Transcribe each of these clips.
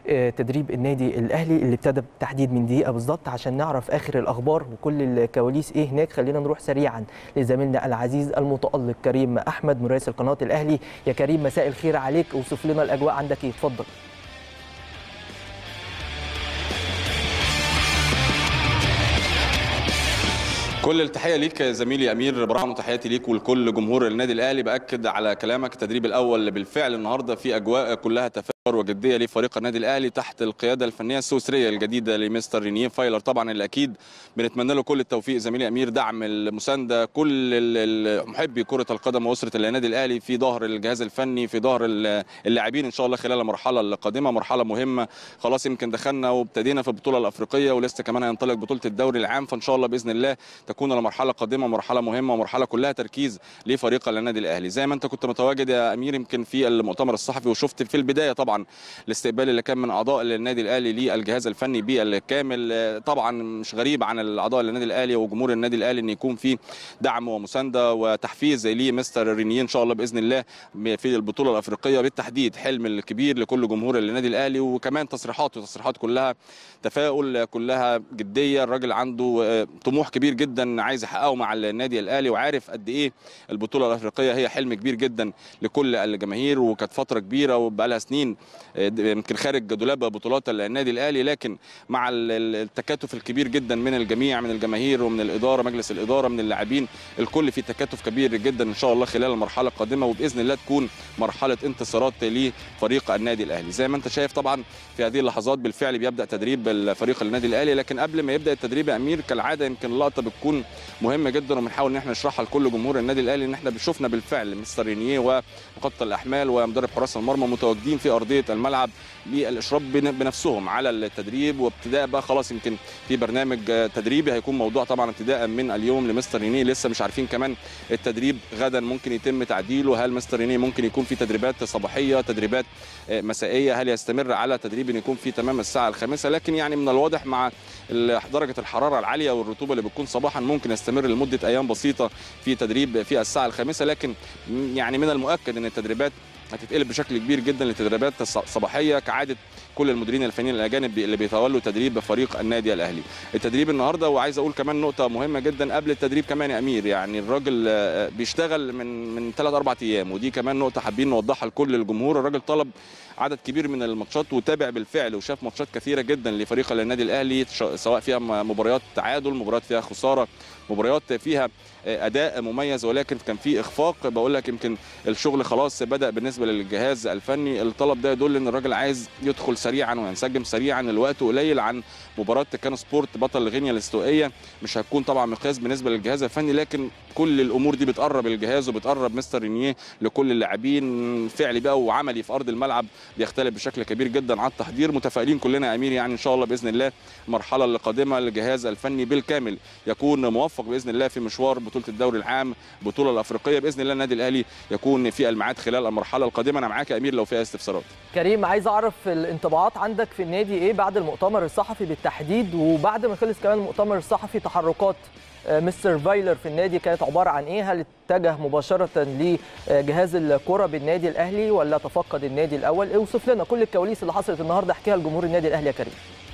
تدريب النادي الاهلي اللي ابتدى بالتحديد من دقيقه بالظبط عشان نعرف اخر الاخبار وكل الكواليس ايه هناك خلينا نروح سريعا لزميلنا العزيز المتالق كريم احمد مراسل قناه الاهلي يا كريم مساء الخير عليك اوصف لنا الاجواء عندك ايه اتفضل كل التحيه ليك زميلي امير برهان وتحياتي ليك ولكل جمهور النادي الاهلي باكد على كلامك التدريب الاول بالفعل النهارده في اجواء كلها تفاؤل وجديه لفريق النادي الاهلي تحت القياده الفنيه السويسريه الجديده لمستر رينيه فايلر طبعا اللي اكيد بنتمنى له كل التوفيق زميلي امير دعم المسانده كل محبي كره القدم واسره النادي الاهلي في ظهر الجهاز الفني في ظهر اللاعبين ان شاء الله خلال المرحله القادمه مرحله مهمه خلاص يمكن دخلنا وابتدينا في البطوله الافريقيه ولسه كمان هينطلق بطوله الدوري العام فان شاء الله باذن الله تكون المرحله القادمه مرحله مهمه ومرحله كلها تركيز لفريق النادي الاهلي زي ما انت كنت متواجد يا امير يمكن في المؤتمر الصحفي وشفت في البدايه طبعا الاستقبال اللي كان من اعضاء النادي الاهلي للجهاز الفني بالكامل طبعا مش غريب عن الاعضاء النادي الاهلي وجمهور النادي الاهلي ان يكون في دعم ومسانده وتحفيز لمستر رينيه ان شاء الله باذن الله في البطوله الافريقيه بالتحديد حلم الكبير لكل جمهور النادي الاهلي وكمان تصريحاته تصريحات كلها تفاؤل كلها جديه الراجل عنده طموح كبير جدا عايز يحققه مع النادي الاهلي وعارف قد ايه البطوله الافريقيه هي حلم كبير جدا لكل الجماهير وكانت فتره كبيره وبقى لها سنين يمكن خارج دولاب بطولات النادي الاهلي لكن مع التكاتف الكبير جدا من الجميع من الجماهير ومن الاداره مجلس الاداره من اللاعبين الكل في تكاتف كبير جدا ان شاء الله خلال المرحله القادمه وباذن الله تكون مرحله انتصارات لفريق النادي الاهلي زي ما انت شايف طبعا في هذه اللحظات بالفعل بيبدا تدريب فريق النادي الاهلي لكن قبل ما يبدا التدريب يا امير كالعاده يمكن اللقطه بتكون مهمه جدا وبنحاول ان احنا نشرحها لكل جمهور النادي الاهلي ان احنا شفنا بالفعل مستر رينيه ومخطط الاحمال ومدرب حراس المرمى متواجدين في ارضيه الملعب للاشراف بنفسهم على التدريب وابتداء بقى خلاص يمكن في برنامج تدريبي هيكون موضوع طبعا ابتداء من اليوم لمستر رينيه لسه مش عارفين كمان التدريب غدا ممكن يتم تعديله هل مستر رينيه ممكن يكون في تدريبات صباحيه تدريبات مسائيه هل يستمر على تدريب ان يكون في تمام الساعه الخامسه لكن يعني من الواضح مع درجه الحراره العاليه والرطوبه اللي بتكون صباحا ممكن يستمر لمده ايام بسيطه في تدريب في الساعه الخامسه لكن يعني من المؤكد ان التدريبات هتتقلب بشكل كبير جدا لتدريبات صباحيه كعاده كل المديرين الفنيين الاجانب اللي بيتولوا تدريب فريق النادي الاهلي التدريب النهارده وعايز اقول كمان نقطه مهمه جدا قبل التدريب كمان يا امير يعني الراجل بيشتغل من من ثلاث اربع ايام ودي كمان نقطه حابين نوضحها لكل الجمهور الراجل طلب عدد كبير من الماتشات وتابع بالفعل وشاف ماتشات كثيره جدا لفريق النادي الاهلي سواء فيها مباريات تعادل مباريات فيها خساره مباريات فيها اداء مميز ولكن كان في اخفاق بقول لك يمكن الشغل خلاص بدا بالنسبه للجهاز الفني الطلب ده يدل ان الراجل عايز يدخل سريعا وينسجم سريعا الوقت قليل عن مباراه كان سبورت بطل غينيا الاستوائيه مش هتكون طبعا مقياس بالنسبه للجهاز الفني لكن كل الامور دي بتقرب الجهاز وبتقرب مستر رينيه لكل اللاعبين فعلي بقى وعملي في ارض الملعب بيختلف بشكل كبير جدا على التحضير متفائلين كلنا يا امير يعني ان شاء الله باذن الله المرحله القادمه للجهاز الفني بالكامل يكون موفق باذن الله في مشوار بطوله الدوري العام البطوله الافريقيه باذن الله النادي الاهلي يكون في الميعاد خلال المرحله القادمه انا معاك يا امير لو فيها استفسارات كريم عايز اعرف الانطباعات عندك في النادي ايه بعد المؤتمر الصحفي بالتحديد وبعد ما خلص كمان المؤتمر الصحفي تحركات مستر فايلر في النادي كانت عباره عن ايه؟ هل اتجه مباشره لجهاز الكره بالنادي الاهلي ولا تفقد النادي الاول؟ اوصف لنا كل الكواليس اللي حصلت النهارده احكيها لجمهور النادي الاهلي يا كريم.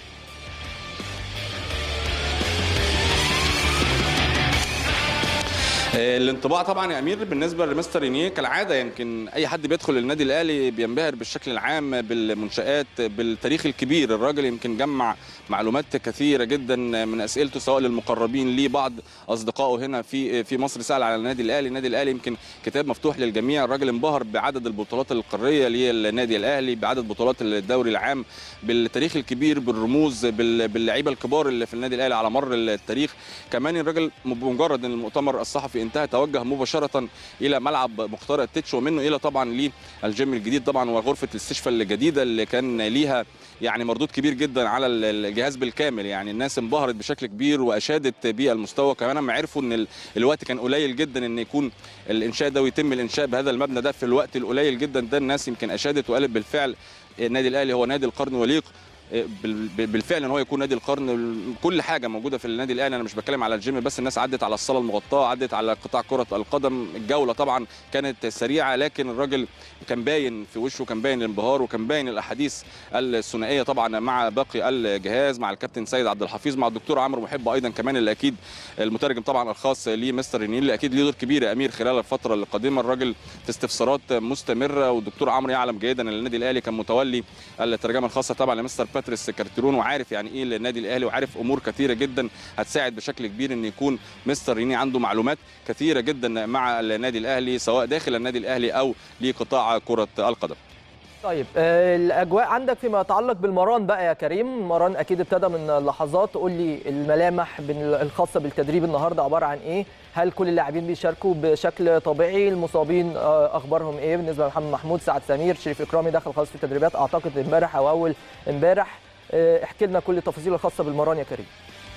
الانطباع طبعا يا امير بالنسبه لمستر رينيه كالعاده يمكن اي حد بيدخل النادي الاهلي بينبهر بالشكل العام بالمنشات بالتاريخ الكبير الراجل يمكن جمع معلومات كثيره جدا من اسئلته سواء للمقربين ليه بعض اصدقائه هنا في في مصر سال على النادي الاهلي النادي الاهلي يمكن كتاب مفتوح للجميع الراجل انبهر بعدد البطولات القاريه للنادي الاهلي بعدد بطولات الدوري العام بالتاريخ الكبير بالرموز باللعيبه الكبار اللي في النادي الاهلي على مر التاريخ كمان الراجل بمجرد ان المؤتمر الصحفي انتهى توجه مباشره الى ملعب مختار التتش ومنه الى طبعا للجيم الجديد طبعا وغرفه الاستشفاء الجديده اللي كان ليها يعني مردود كبير جدا على الجهاز بالكامل يعني الناس انبهرت بشكل كبير واشادت بالمستوى كمان لما عرفوا ان الوقت كان قليل جدا ان يكون الانشاء ده ويتم الانشاء بهذا المبنى ده في الوقت القليل جدا ده الناس يمكن اشادت وقالت بالفعل النادي الاهلي هو نادي القرن وليق بال- بالفعل ان هو يكون نادي القرن كل حاجه موجوده في النادي الاهلي انا مش بتكلم على الجيم بس الناس عدت على الصاله المغطاه عدت على قطاع كره القدم الجوله طبعا كانت سريعه لكن الراجل كان باين في وشه كان باين الانبهار وكان باين الاحاديث الثنائيه طبعا مع باقي الجهاز مع الكابتن سيد عبد الحفيظ مع الدكتور عمرو محب ايضا كمان اللي اكيد المترجم طبعا الخاص لمستر النيل اللي اكيد ليه دور كبير يا امير خلال الفتره القادمه الراجل في استفسارات مستمره والدكتور عمرو يعلم جيدا ان النادي الاهلي كان متولي الترجمه الخاصه طبعا لمستر باتريس كارتيرون وعارف يعني ايه النادي الاهلي وعارف امور كثيره جدا هتساعد بشكل كبير ان يكون مستر ريني عنده معلومات كثيره جدا مع النادي الاهلي سواء داخل النادي الاهلي او لقطاع كره القدم طيب آه، الاجواء عندك فيما يتعلق بالمران بقى يا كريم المران اكيد ابتدى من لحظات قول لي الملامح بال- الخاصه بالتدريب النهارده عباره عن ايه هل كل اللاعبين بيشاركوا بشكل طبيعي المصابين آه، اخبارهم ايه بالنسبه لمحمد محمود سعد سمير شريف اكرامي دخل خلاص في التدريبات اعتقد امبارح او اول امبارح آه، احكي لنا كل التفاصيل الخاصه بالمران يا كريم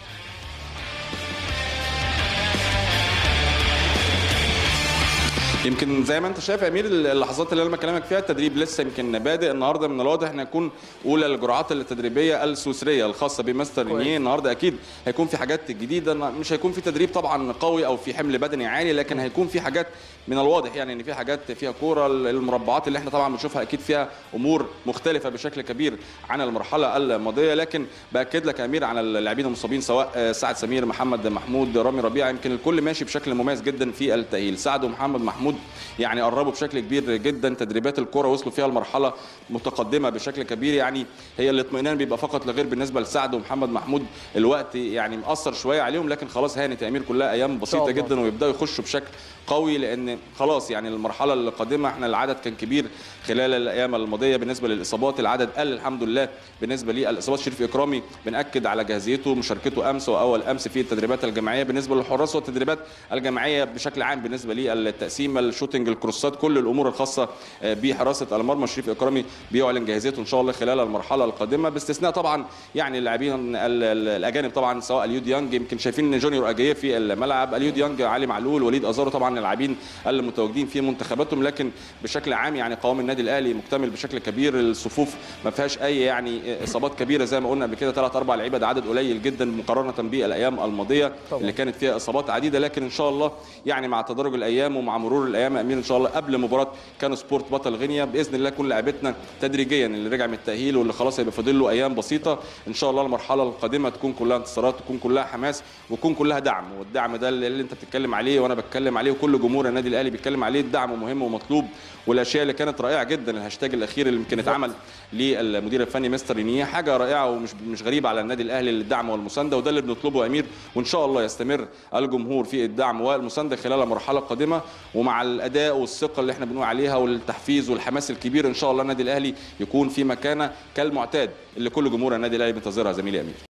يمكن زي ما انت شايف يا امير اللحظات اللي انا بكلمك فيها التدريب لسه يمكن بادئ النهارده من الواضح ان يكون اولى الجرعات التدريبيه السويسريه الخاصه بمستر كويس. رينيه النهارده اكيد هيكون في حاجات جديده مش هيكون في تدريب طبعا قوي او في حمل بدني عالي لكن هيكون في حاجات من الواضح يعني ان في حاجات فيها كوره المربعات اللي احنا طبعا بنشوفها اكيد فيها امور مختلفه بشكل كبير عن المرحله الماضيه لكن باكد لك يا امير على اللاعبين المصابين سواء آه، سعد سمير محمد محمود رامي ربيعه يمكن الكل ماشي بشكل مميز جدا في التاهيل سعد ومحمد محمود يعني قربوا بشكل كبير جدا تدريبات الكره وصلوا فيها لمرحله متقدمه بشكل كبير يعني هي الاطمئنان بيبقى فقط لغير بالنسبه لسعد ومحمد محمود الوقت يعني مأثر شويه عليهم لكن خلاص هانت يا امير كلها ايام بسيطه الله. جدا ويبداوا يخشوا بشكل قوي لان خلاص يعني المرحله القادمه احنا العدد كان كبير خلال الايام الماضيه بالنسبه للاصابات العدد قل الحمد لله بالنسبه للاصابات شريف اكرامي بناكد على جاهزيته مشاركته امس واول امس في التدريبات الجماعيه بالنسبه للحراس والتدريبات الجماعيه بشكل عام بالنسبه للتقسيم الشوتنج الكروسات كل الامور الخاصه بحراسه المرمى شريف اكرامي بيعلن جاهزيته ان شاء الله خلال المرحله القادمه باستثناء طبعا يعني اللاعبين ال- ال- الاجانب طبعا سواء اليو ديانج يمكن شايفين ان جونيور اجايه في الملعب اليو ديانج علي معلول وليد ازارو طبعا اللاعبين المتواجدين في منتخباتهم لكن بشكل عام يعني قوام النادي الاهلي مكتمل بشكل كبير الصفوف ما فيهاش اي يعني اصابات كبيره زي ما قلنا قبل كده ثلاث اربع لعيبه ده عدد قليل جدا مقارنه بالايام الماضيه طبعاً. اللي كانت فيها اصابات عديده لكن ان شاء الله يعني مع تدرج الايام ومع مرور الايام يا امير ان شاء الله قبل مباراه كانو سبورت بطل غينيا باذن الله كل لعيبتنا تدريجيا اللي رجع من التاهيل واللي خلاص هيبقى فاضل له ايام بسيطه ان شاء الله المرحله القادمه تكون كلها انتصارات تكون كلها حماس وتكون كلها دعم والدعم ده اللي انت بتتكلم عليه وانا بتكلم عليه وكل جمهور النادي الاهلي بيتكلم عليه الدعم مهم ومطلوب والاشياء اللي كانت رائعه جدا الهاشتاج الاخير اللي يمكن اتعمل للمدير الفني مستر رينيه حاجه رائعه ومش مش غريبه على النادي الاهلي للدعم والمسانده وده اللي بنطلبه يا امير وان شاء الله يستمر الجمهور في الدعم والمسانده خلال المرحله القادمه ومع الاداء والثقه اللي احنا بنقول عليها والتحفيز والحماس الكبير ان شاء الله النادي الاهلي يكون في مكانه كالمعتاد اللي كل جمهور النادي الاهلي بينتظرها زميلي امير